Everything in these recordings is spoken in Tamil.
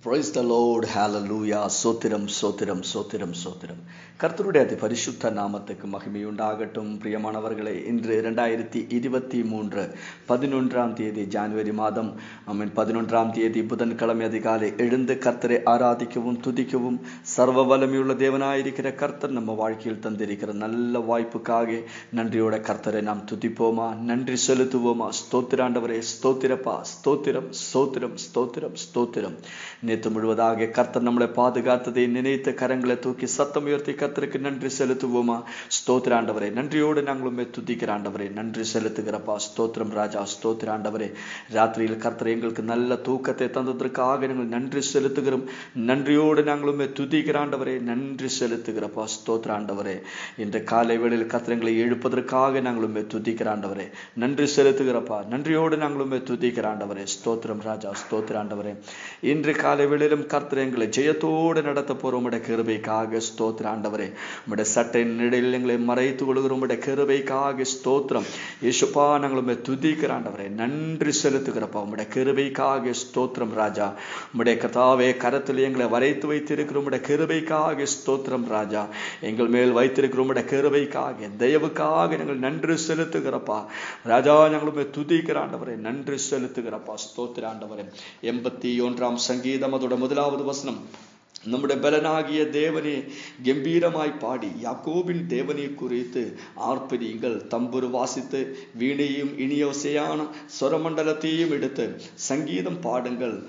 പ്രൈസ് ദ ലോഡ് ഹാലലൂയ സോത്തിരം സോത്തിരം സോത്തിരം സോത്തിരം கர்த்தருடைய அதி பரிசுத்த நாமத்துக்கு மகிமையுண்டாகட்டும் பிரியமானவர்களே இன்று இரண்டாயிரத்தி இருபத்தி மூன்று பதினொன்றாம் தேதி ஜான்வரி மாதம் ஆமீன் பதினொன்றாம் தேதி புதன்கிழமை அதிகாலை எழுந்து கர்த்தரை ஆராதிக்கவும் துதிக்கவும் சர்வ வல்லமையுள்ள தேவனாயிருக்கிற கர்த்தர் நம்ம வாழ்க்கையில் தந்திருக்கிற நல்ல வாய்ப்புக்காக நன்றியோட கர்த்தரை நாம் துதிப்போமா நன்றி செலுத்துவோமா ஸ்தோத்திராண்டவரே ஸ்தோத்திரப்பா ஸ்தோத்திரம் ஸ்தோத்திரம் ஸ்தோத்திரம் ஸ்தோத்திரம் நேற்று முழுவதாக கர்த்தர் நம்மளை பாதுகாத்ததை நினைத்த கரங்களை தூக்கி சத்தம் உயர்த்தி கர்த்தருக்கு நன்றி செலுத்துவோமா ஸ்தோத்திராண்டவரே நன்றியோடு நாங்களுமே துதிக்கிற ஆண்டவரே நன்றி செலுத்துகிறப்பா ஸ்தோத்திரம் ராஜா ஸ்தோத்திராண்டவரே ராத்திரியில் கர்த்தர் எங்களுக்கு நல்ல தூக்கத்தை தந்ததற்காக நாங்கள் நன்றி செலுத்துகிறோம் நன்றியோடு நாங்களுமே துதிக்கிற ஆண்டவரே நன்றி செலுத்துகிறப்பா ஸ்தோத்திராண்டவரே இன்று காலை வேளையில் கர்த்தரங்களை எழுப்பதற்காக நாங்களுமே துதிக்கிற ஆண்டவரே நன்றி செலுத்துகிறப்பா நன்றியோடு நாங்களுமே துதிக்கிற ஆண்டவரே ஸ்தோத்திரம் ராஜா ஸ்தோத்திராண்டவரே இன்று காலை வேளையிலும் கர்த்தர் எங்களை ஜெயத்தோடு நடத்த போறோம் உடைய கிருபைக்காக ஸ்தோத்திர ஆண்டவரே உடைய சட்டை நிடையில் எங்களை மறைத்து கொள்கிறோம் உடைய கிருபைக்காக ஸ்தோத்திரம் யேசுப்பா நாங்களுமே துதிக்கிற ஆண்டவரே நன்றி செலுத்துகிறப்பா உடைய கிருபைக்காக ஸ்தோத்திரம் ராஜா உடைய கதாவே கரத்தில் எங்களை வரைத்து வைத்திருக்கிறோம் உடைய கிருபைக்காக ஸ்தோத்திரம் ராஜா எங்கள் மேல் வைத்திருக்கிறோம் உடைய கிருபைக்காக தயவுக்காக நாங்கள் நன்றி செலுத்துகிறப்பா ராஜா நாங்களுமே துதிக்கிற ஆண்டவரே நன்றி செலுத்துகிறப்பா ஸ்தோத்திர ஆண்டவரே எண்பத்தி ஒன்றாம் சங்கீதம் அதோட முதலாவது வசனம் நம்முடைய பலனாகிய தேவனே கம்பீரமாய் பாடி யாக்கோபின் தேவனை குறித்து ஆர்ப்பரியுங்கள் தம்புரு வாசித்து வீணையும் இனியோசையான சொரமண்டலத்தையும் எடுத்து சங்கீதம் பாடுங்கள்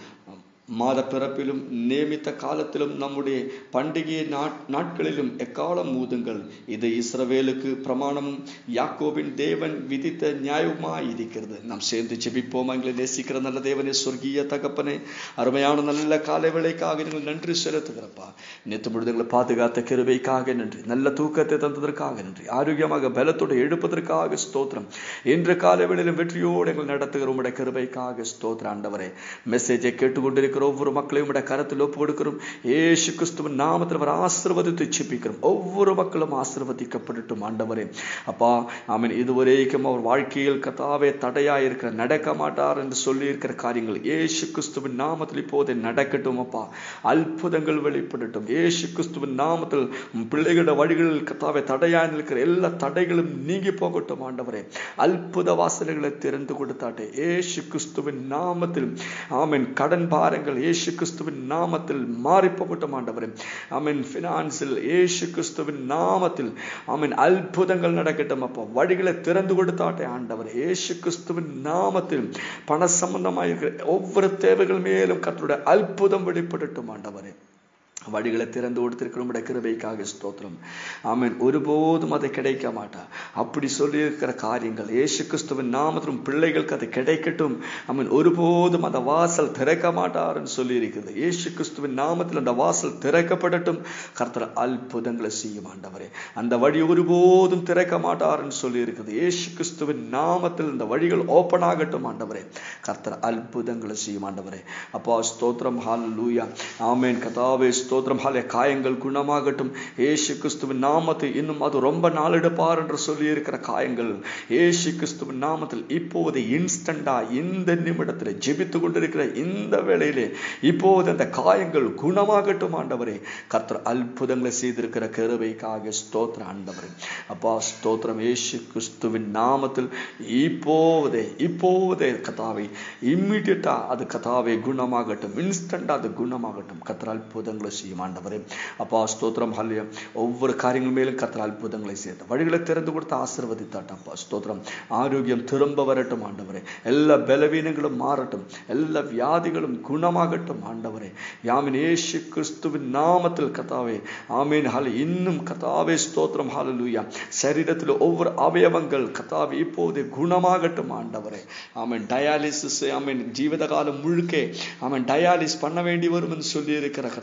மாத பிறப்பிலும் நியமித்த காலத்திலும் நம்முடைய பண்டிகை நாட்களிலும் எக்காலம் மூதுங்கள் இது இஸ்ரவேலுக்கு பிரமாணமும் யாக்கோபின் தேவன் விதித்த நியாயமாய் இருக்கிறது நாம் சேர்ந்து ஜெபிப்போம் எங்களை நேசிக்கிற நல்ல தேவனே சொர்க்கிய தகப்பனே அருமையான நல்ல காலை வேலைக்காக நீங்கள் நன்றி செலுத்துகிறப்பா நேற்று முழுதுகளை பாதுகாத்த கிருபைக்காக நன்றி நல்ல தூக்கத்தை தந்ததற்காக நன்றி ஆரோக்கியமாக பலத்தோடு எழுப்பதற்காக ஸ்தோத்திரம் இன்று காலை வேளையிலும் வெற்றியோடு எங்கள் நடத்துகிற உடைய கிருபைக்காக ஸ்தோத்திர ஆண்டவரே மெசேஜை கேட்டுக்கொண்டிருக்கிற இருக்கிற ஒவ்வொரு மக்களையும் உடைய கரத்தில் ஒப்பு கொடுக்கிறோம் ஏசு கிறிஸ்துவின் நாமத்தில் அவர் ஆசிர்வதித்து செப்பிக்கிறோம் ஒவ்வொரு மக்களும் ஆசிர்வதிக்கப்படட்டும் ஆண்டவரே அப்பா ஆமீன் இதுவரைக்கும் அவர் வாழ்க்கையில் கதாவே தடையா இருக்கிற நடக்க மாட்டார் என்று சொல்லி இருக்கிற காரியங்கள் ஏசு கிறிஸ்துவின் நாமத்தில் இப்போதை நடக்கட்டும் அப்பா அற்புதங்கள் வெளிப்படட்டும் ஏசு கிறிஸ்துவின் நாமத்தில் பிள்ளைகளோட வழிகளில் கத்தாவே தடையா இருக்கிற எல்லா தடைகளும் நீங்கி போகட்டும் ஆண்டவரே அற்புத வாசல்களை திறந்து கொடுத்தாட்டே ஏசு கிறிஸ்துவின் நாமத்தில் ஆமீன் கடன் பாருங்கள் காரியங்கள் இயேசு கிறிஸ்துவின் நாமத்தில் மாறி போகட்டும் ஆண்டவரே ஆமீன் பினான்சில் இயேசு கிறிஸ்துவின் நாமத்தில் ஆமீன் அற்புதங்கள் நடக்கட்டும் அப்போ வழிகளை திறந்து கொடுத்தாட்டே ஆண்டவர் இயேசு கிறிஸ்துவின் நாமத்தில் பண சம்பந்தமாக இருக்கிற ஒவ்வொரு தேவைகள் மேலும் கத்தருடைய அற்புதம் வெளிப்படட்டும் ஆண்டவரே வழிகளை திறந்து கொடுத்திருக்கிறோம் கிருபைக்காக ஸ்தோத்திரம் ஆமீன் ஒருபோதும் அதை கிடைக்க மாட்டா அப்படி சொல்லியிருக்கிற காரியங்கள் ஏசு கிறிஸ்துவின் நாமத்திலும் பிள்ளைகளுக்கு அது கிடைக்கட்டும் ஆமீன் ஒருபோதும் அந்த வாசல் திறக்க மாட்டார்னு சொல்லியிருக்கிறது ஏசு கிறிஸ்துவின் நாமத்தில் அந்த வாசல் திறக்கப்படட்டும் கர்த்தர் அற்புதங்களை செய்யும் ஆண்டவரே அந்த வழி ஒருபோதும் திறக்க மாட்டார்னு சொல்லியிருக்கிறது ஏசு கிறிஸ்துவின் நாமத்தில் இந்த வழிகள் ஓப்பன் ஆகட்டும் ஆண்டவரே கர்த்தர் அற்புதங்களை செய்யும் ஆண்டவரே அப்பா ஸ்தோத்திரம் ஹால் லூயா ஆமேன் கதாவே ஸ்தோத்திரம் ஹாலே காயங்கள் குணமாகட்டும் ஏசு கிறிஸ்துவின் நாமத்தை இன்னும் அது ரொம்ப நாளெடுப்பார் என்று சொல்லி இருக்கிற காயங்கள் ஏசு கிறிஸ்துவின் நாமத்தில் இப்போது இன்ஸ்டண்டா இந்த நிமிடத்தில் ஜெபித்து கொண்டிருக்கிற இந்த வேளையிலே இப்போது அந்த காயங்கள் குணமாகட்டும் ஆண்டவரே கர்த்தர் அற்புதங்களை செய்திருக்கிற கருவைக்காக ஸ்தோத்திர ஆண்டவரே அப்பா ஸ்தோத்திரம் ஏசு கிறிஸ்துவின் நாமத்தில் இப்போதே இப்போதே கதாவை இம்மிடியட்டா அது கதாவை குணமாகட்டும் இன்ஸ்டண்டா அது குணமாகட்டும் கர்த்தர் அற்புதங்களை செய்யும் ஆண்டவரே அப்பா ஸ்தோத்திரம் ஹல்லிய ஒவ்வொரு காரியங்கள் மேலும் கத்திர அற்புதங்களை சேர்த்து வழிகளை திறந்து கொடுத்து ஆசிர்வதித்தாட்டப்பா ஸ்தோத்திரம் ஆரோக்கியம் திரும்ப வரட்டும் ஆண்டவரே எல்லா பலவீனங்களும் மாறட்டும் எல்லா வியாதிகளும் குணமாகட்டும் ஆண்டவரே யாமின் ஏசு கிறிஸ்துவின் நாமத்தில் கதாவே ஆமீன் ஹால இன்னும் கதாவே ஸ்தோத்திரம் ஹாலலூயா சரீரத்தில் ஒவ்வொரு அவயவங்கள் கதாவே இப்போது குணமாகட்டும் ஆண்டவரே ஆமீன் டயாலிசிஸ் ஆமீன் ஜீவித காலம் முழுக்க ஆமீன் டயாலிஸ் பண்ண வேண்டி வரும் என்று சொல்லி இருக்கிற கதாவே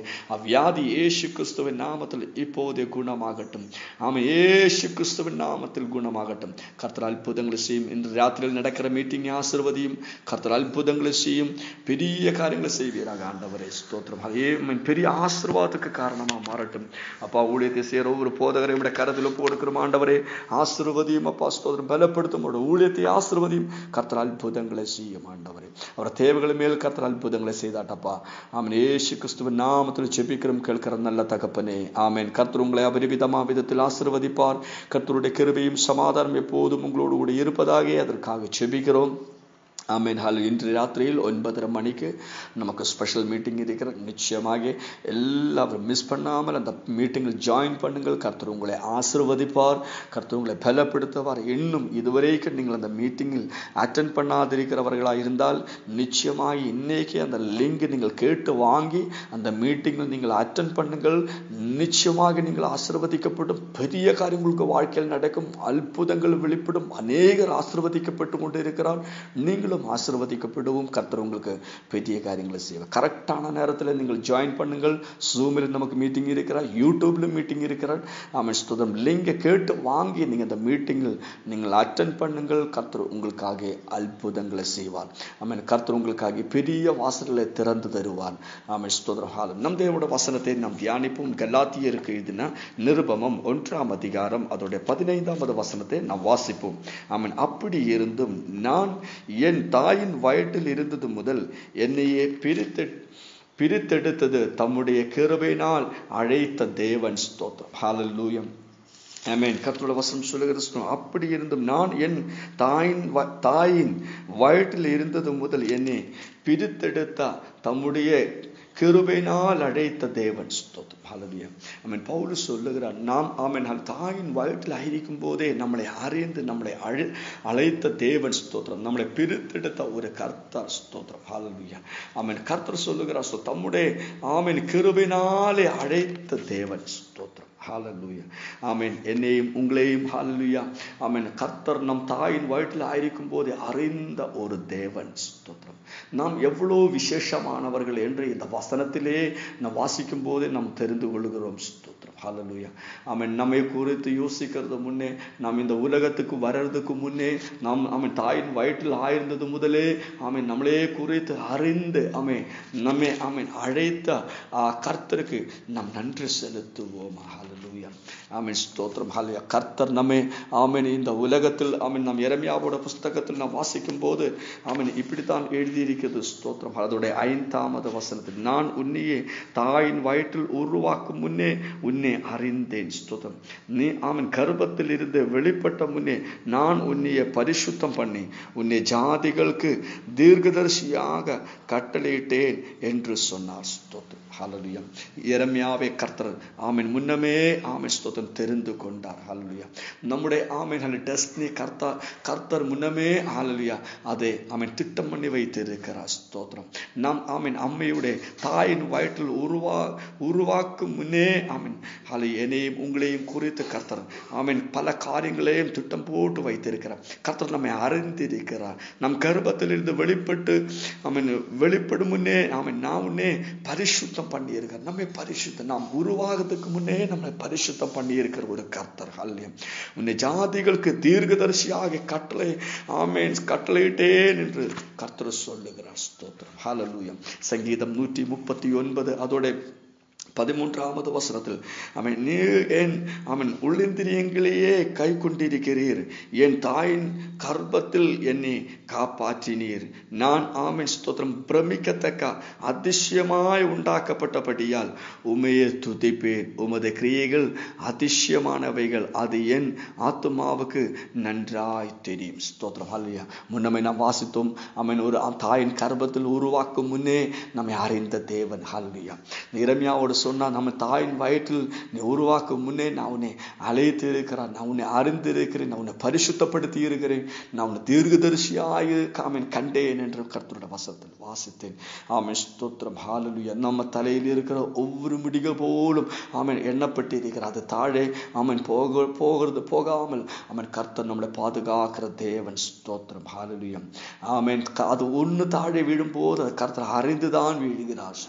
அவ்வியாதி ஏசு கிறிஸ்துவின் நாமத்தில் இப்போதே குணமாகட்டும் ஆமா ஏசு கிறிஸ்துவின் நாமத்தில் குணமாகட்டும் கர்த்தர் அற்புதங்களை செய்யும் இன்று ராத்திரியில் நடக்கிற மீட்டிங் ஆசிர்வதியும் கர்த்தர் அற்புதங்களை செய்யும் பெரிய காரியங்களை செய்வீராக ஆண்டவரே ஸ்தோத்திரம் அதே பெரிய ஆசீர்வாதத்துக்கு காரணமா மாறட்டும் அப்பா ஊழியத்தை செய்யற ஒவ்வொரு போதகரை விட கருத்தில் ஒப்பு கொடுக்கிறோம் ஆண்டவரே ஆசிர்வதியும் அப்பா ஸ்தோத்திரம் பலப்படுத்தும் அவருடைய ஊழியத்தை ஆசிர்வதியும் கர்த்தர் அற்புதங்களை செய்யும் ஆண்டவரே அவருடைய தேவைகள் மேல் கர்த்தர் அற்புதங்களை செய்தாட்டப்பா ஆமன் ஏசு கிறிஸ்துவின் நாமத்தில் செபிக்கிறோம் கேட்கிற நல்ல தகப்பனே ஆமேன் கர்த்தர் உங்களை அபரிவிதமா விதத்தில் ஆசிர்வதிப்பார் கர்த்தருடைய கிருபையும் சமாதானம் எப்போதும் உங்களோடு கூட இருப்பதாக அதற்காக செபிக்கிறோம் ஆமீன் ஹால் இன்று ராத்திரியில் ஒன்பதரை மணிக்கு நமக்கு ஸ்பெஷல் மீட்டிங் இருக்கிற நிச்சயமாக எல்லாரும் மிஸ் பண்ணாமல் அந்த மீட்டிங்கில் ஜாயின் பண்ணுங்கள் கர்த்தர் உங்களை ஆசிர்வதிப்பார் கர்த்தர் உங்களை பலப்படுத்துவார் இன்னும் இதுவரைக்கும் நீங்கள் அந்த மீட்டிங்கில் அட்டன் பண்ணாதிருக்கிறவர்களாக இருந்தால் நிச்சயமாக இன்னைக்கு அந்த லிங்க் நீங்கள் கேட்டு வாங்கி அந்த மீட்டிங்கில் நீங்கள் அட்டன் பண்ணுங்கள் நிச்சயமாக நீங்கள் ஆசிர்வதிக்கப்படும் பெரிய காரியங்களுக்கு வாழ்க்கையில் நடக்கும் அற்புதங்கள் வெளிப்படும் அநேகர் ஆசிர்வதிக்கப்பட்டு கொண்டு இருக்கிறார் நீங்களும் ஆசிர்வதிக்கப்படவும் கர்த்தர் உங்களுக்கு பெரிய காரியங்களை செய்வார் கரெக்டான நேரத்தில் நீங்கள் ஜாயின் பண்ணுங்கள் ஜூமில் நமக்கு மீட்டிங் இருக்கிறார் யூடியூப்ல மீட்டிங் இருக்கிறார் ஆமாம் ஸ்துதம் லிங்கை கேட்டு வாங்கி நீங்கள் அந்த மீட்டிங்கில் நீங்கள் அட்டன் பண்ணுங்கள் கர்த்தர் உங்களுக்காக அற்புதங்களை செய்வார் ஆமாம் கர்த்தர் உங்களுக்காக பெரிய வாசல்களை திறந்து தருவார் ஆமாம் ஸ்தோத்திரம் ஹாலம் நம் தேவோட வசனத்தை நாம் தியானிப்போம் கல்லாத்தியருக்கு எழுதின நிருபமம் ஒன்றாம் அதிகாரம் அதோடைய பதினைந்தாவது வசனத்தை நாம் வாசிப்போம் ஆமன் அப்படி இருந்தும் நான் என் தாயின் வயிற்றில் இருந்தது முதல் என்னையே பிரித்து பிரித்தெடுத்தது தம்முடைய கிருபையினால் அழைத்த தேவன் ஸ்தோத்திரம் ஹalleluya ஆமென் கர்த்தருடைய வசனம் சொல்லுகிறது அப்படி இருந்தும் நான் என் தாயின் தாயின் வயிற்றில் இருந்தது முதல் என்னை பிரித்தெடுத்த தம்முடைய கிருபையினால் அழைத்த தேவன் ஸ்தோத்திரம் ஹalleluya ஆமென் பவுல் சொல்லுகிறார் நாம் ஆமென் தாயின் வயிற்றில் ஆയിരിக்கும் போதே நம்மளை அறிந்து நம்மளை அழை அழைத்த தேவன் ஸ்தோத்திரம் நம்மளை பிரித்தெடுத்த ஒரு கர்த்தர் ஸ்தோத்திரம் ஹalleluya ஆமென் கர்த்தர் சொல்லுகிறார் தம்முடைய ஆமென் கிருபையினாலே அழைத்த தேவன் ஸ்தோத்திரம் ஹாலலூயா ஆமேன் என்னையும் உங்களையும் ஹாலலுயா ஆமேன் கர்த்தர் நம் தாயின் வயிற்றில் ஆയിരിக்கும் போதே அறிந்த ஒரு தேவன் ஸ்தோத்திரம் நாம் எவ்வளோ விசேஷமானவர்கள் என்று இந்த வசனத்திலே நாம் வாசிக்கும் போதே நாம் தெரிந்து கொள்கிறோம் ஸ்தோத்திரம் ஹாலலுயா ஆமேன் நம்மை குறித்து யோசிக்கிறது முன்னே நாம் இந்த உலகத்துக்கு வர்றதுக்கு முன்னே நாம் ஆமன் தாயின் வயிற்றில் ஆயிருந்தது முதலே ஆமேன் நம்மளே குறித்து அறிந்து ஆமே நம்மை ஆமேன் அழைத்த கர்த்தருக்கு நாம் நன்றி செலுத்துவோம் ஹalleluya ஆமென் ஸ்தோத்திரம் ஹalleluya கர்த்தர் நம்மை ஆமென் இந்த உலகத்தில் ஆமென் நாம் எரமியாவோட புஸ்தகத்தில் நாம் வாசிக்கும் போது ஆமென் இப்படித்தான் எழுதியிருக்கிறது ஸ்தோத்திரம் அதோடைய ஐந்தாமது வசனத்தில் நான் உன்னையே தாயின் வயிற்றில் உருவாக்கும் முன்னே உன்னை அறிந்தேன் ஸ்தோத்திரம் நீ ஆமென் கர்ப்பத்தில் இருந்து வெளிப்பட்ட முன்னே நான் உன்னைய பரிசுத்தம் பண்ணி உன்னை ஜாதிகளுக்கு தீர்க்கதரிசியாக கட்டளையிட்டேன் என்று சொன்னார் ஸ்தோத்திரம் ஹalleluya எரமியாவே கர்த்தர் ஆமென் முன்னமே ஆமென் ஸ்தோத்திரம் தெரிந்து கொண்டார் ஹalleluya நம்முடைய ஆமென் ஹalleluya டெஸ்டினி கர்த்தர் கர்த்தர் முன்னமே ஹalleluya அதை ஆமென் திட்டம் பண்ணி வைத்திருக்கிறார் ஸ்தோத்திரம் நாம் ஆமென் அம்மையுடைய தாயின் வயிற்றில் உருவா உருவாக்கும் முன்னே ஆமென் ஹalleluya என்னையும் உங்களையும் குறித்து கர்த்தர் ஆமென் பல காரியங்களையும் திட்டம் போட்டு வைத்திருக்கிறார் கர்த்தர் நம்மை அறிந்திருக்கிறார் நம் கர்ப்பத்திலிருந்து வெளிப்பட்டு ஆமென் வெளிப்படும் முன்னே ஆமென் நான் முன்னே பரிசுத்தம் பண்ணி இருக்கிறார் நம்மை பரிசுத்தம் நாம் உருவாகிறதுக்கு முன்னே நம்மை பரிசுத்தம் பண்ணி இருக்கிற ஒரு கர்த்தர் ஹல்லியம் உன்னை ஜாதிகளுக்கு தீர்க்கதரிசியாக கட்டளை ஆமேன் கட்டளையிட்டேன் என்று கர்த்தர் சொல்லுகிறார் ஸ்தோத்திரம் ஹalleluya சங்கீதம் நூற்றி முப்பத்தி ஒன்பது அதோட பதிமூன்றாவது வசனத்தில் அவன் நீ என் அவன் உள்ளிந்திரியங்களையே கை கொண்டிருக்கிறீர் என் தாயின் கர்ப்பத்தில் என்னை காப்பாற்றினீர் நான் ஆமின் ஸ்தோத்திரம் பிரமிக்கத்தக்க அதிசயமாய் உண்டாக்கப்பட்டபடியால் உமையை துதிப்பேன் உமது கிரியைகள் அதிசயமானவைகள் அது என் ஆத்மாவுக்கு நன்றாய் தெரியும் ஸ்தோத்திரம் அல்லையா முன்னமே நாம் வாசித்தோம் அவன் ஒரு தாயின் கர்ப்பத்தில் உருவாக்கும் முன்னே நம்மை அறிந்த தேவன் ஹல்லியா நிரமியாவோடு சொன்னா நம்ம தாயின் வயிற்றில் நீ உருவாக்கும் முன்னே நான் உன்னை அழைத்து இருக்கிறான் நான் உன்னை அறிந்து இருக்கிறேன் நான் உன்னை பரிசுத்தப்படுத்தி இருக்கிறேன் நான் உன்னை தீர்க்கதரிசியாய் காமன் கண்டேன் என்று கர்த்தரோட வசத்தில் வாசித்தேன் ஆமன் ஸ்தோத்திரம் ஹாலலுயா நம்ம தலையில் இருக்கிற ஒவ்வொரு முடிக போலும் ஆமன் எண்ணப்பட்டு இருக்கிற அது தாழே அவன் போக போகிறது போகாமல் அவன் கர்த்தர் நம்மளை பாதுகாக்கிற தேவன் ஸ்தோத்திரம் ஹாலலுயம் ஆமன் அது ஒன்று தாழே விழும்போது அது கர்த்தர் அறிந்துதான் வீழுகிறார் ஸ்தோத்திரம்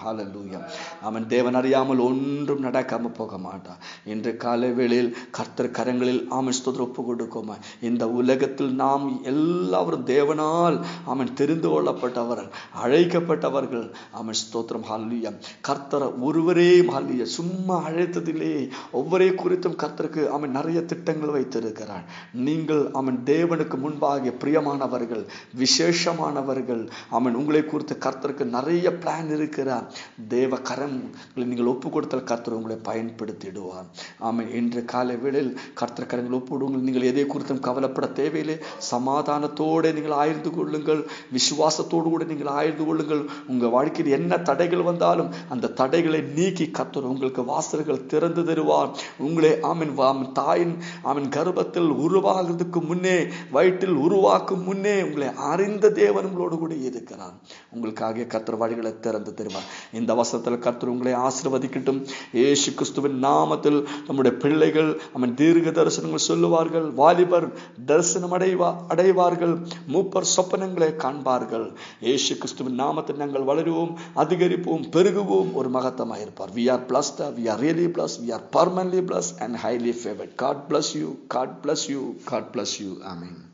ஹalleluya அவன் தேவன் அறியாமல் ஒன்றும் நடக்காம போக மாட்டான் இன்று காலை வேளையில் கர்த்தர் கரங்களில் ஆமன் ஸ்தோத்திரம் ஒப்பு கொடுக்கோமா இந்த உலகத்தில் நாம் எல்லாரும் தேவனால் அவன் தெரிந்து கொள்ளப்பட்டவர்கள் அழைக்கப்பட்டவர்கள் அவன் ஸ்தோத்திரம் ஹalleluya கர்த்தர் ஒருவரே ஹalleluya சும்மா அழைத்ததிலே ஒவ்வொரே குறித்தும் கர்த்தருக்கு அவன் நிறைய திட்டங்கள் வைத்திருக்கிறான் நீங்கள் அவன் தேவனுக்கு முன்பாக பிரியமானவர்கள் விசேஷமானவர்கள் அவன் உங்களை குறித்து கர்த்தருக்கு நிறைய பிளான் இருக்கிறார் தேவ கரங்களை நீங்கள் ஒப்பு கொடுத்தால் கர்த்தர் உங்களை பயன்படுத்திடுவார் ஆமென் இன்று காலை வேளையில் கர்த்தர் கரங்கள் ஒப்பு கொடுங்கள் நீங்கள் எதை குறித்தும் கவலைப்பட தேவையில்லை சமாதானத்தோடு நீங்கள் ஆய்ந்து கொள்ளுங்கள் விசுவாசத்தோடு கூட நீங்கள் ஆய்ந்து கொள்ளுங்கள் உங்க வாழ்க்கையில் என்ன தடைகள் வந்தாலும் அந்த தடைகளை நீக்கி கர்த்தர் உங்களுக்கு வாசல்கள் திறந்து தருவார் உங்களை ஆமென் ஆமென் தாயின் ஆமென் கர்ப்பத்தில் உருவாகிறதுக்கு முன்னே வயிற்றில் உருவாக்கும் முன்னே உங்களை அறிந்த தேவன் உங்களோடு கூட இருக்கிறார் உங்களுக்காக கர்த்தர் வழிகளை திறந்து தருவார் இந்த வசனத்தில் கர்த்தர் உங்களை ஆசீர்வதிக்கட்டும் இயேசு கிறிஸ்துவின் நாமத்தில் நம்முடைய பிள்ளைகள் அவன் தீர்க்க தரிசனங்கள் சொல்லுவார்கள் வாலிபர் தரிசனம் அடைவா அடைவார்கள் மூப்பர் சொப்பனங்களை காண்பார்கள் இயேசு கிறிஸ்துவின் நாமத்தில் நாங்கள் வளருவோம் அதிகரிப்போம் பெருகுவோம் ஒரு மகத்தமாக இருப்பார் we are bless we are really bless we are permanently bless and highly favoured God bless you God bless you God bless you ஆமீன்